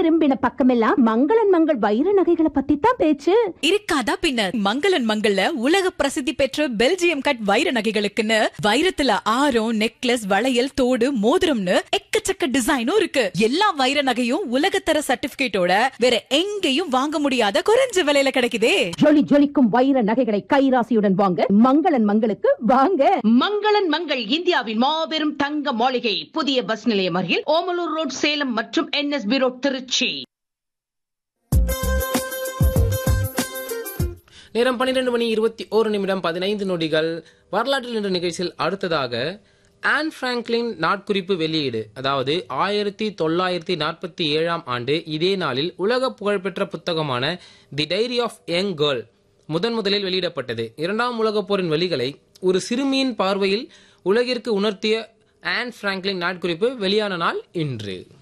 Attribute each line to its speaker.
Speaker 1: திரும்பின பக்கமெல்லாம் மங்களன் மங்கள் வைர நகைகளை பத்தி தான் பேச்சு
Speaker 2: இருக்காதா பின்ன மங்களன் மங்கள்ல உலக பிரசித்தி பெற்ற பெல்ஜியம் கட் வைர நகைகளுக்குன்னு வைரத்துல ஆரம் நெக்லஸ் வளையல் தோடு மோதிரம்னு எக்கச்சக்க டிசைனும் இருக்கு எல்லா வைர நகையும் உலகத்தர சர்டிபிகேட்டோட வேற எங்கேயும் வாங்க முடியாத குறைஞ்ச விலையில கிடைக்குதே
Speaker 1: ஜொலி ஜொலிக்கும் வைர நகைகளை கைராசியுடன் வாங்க மங்களன் மங்களுக்கு வாங்க
Speaker 3: மங்களன் மங்கள் இந்தியாவின் மாபெரும் தங்க மாளிகை புதிய பஸ் நிலையம் அருகில் ஓமலூர் ரோட் சேலம் மற்றும் என்எஸ்பி ரோட் திருச்சி
Speaker 4: நேரம் பன்னிரண்டு மணி இருபத்தி ஓரு நிமிடம் பதினைந்து நொடிகள் வரலாற்றில் என்ற நிகழ்ச்சியில் அடுத்ததாக ஆன் பிராங்க்லின் நாட்குறிப்பு வெளியீடு அதாவது ஆயிரத்தி தொள்ளாயிரத்தி நாற்பத்தி ஏழாம் ஆண்டு இதே நாளில் உலக புகழ்பெற்ற புத்தகமான the diary of young girl முதன் முதலில் வெளியிடப்பட்டது இரண்டாம் உலகப் போரின் வழிகளை ஒரு சிறுமியின் பார்வையில் உலகிற்கு உணர்த்திய ஆன் பிராங்க்லின் நாட்குறிப்பு வெளியான நாள் இன்று